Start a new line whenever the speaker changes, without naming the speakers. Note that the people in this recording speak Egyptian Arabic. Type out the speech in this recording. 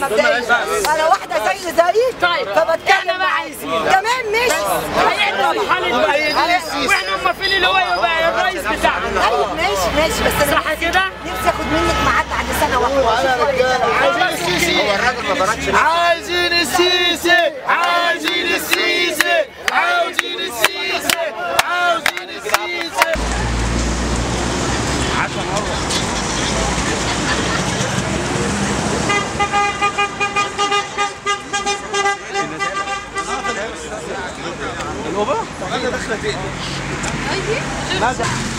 مبدئيا انا واحده زي زيك
طيب.
فبتكلم
إحنا بقى عايزين.
تمام ماشي
هيعمل حالة واحنا موافقين اللي هو يبقى الرئيس بتاعنا
طيب ماشي ماشي بس انا
صح كده؟
نفسي اخد منك ميعاد بعد سنه واحده
عايزين السيسي عايزين السيسي عايزين السيسي عاوزين السيسي عاوزين السيسي
الأوبرا؟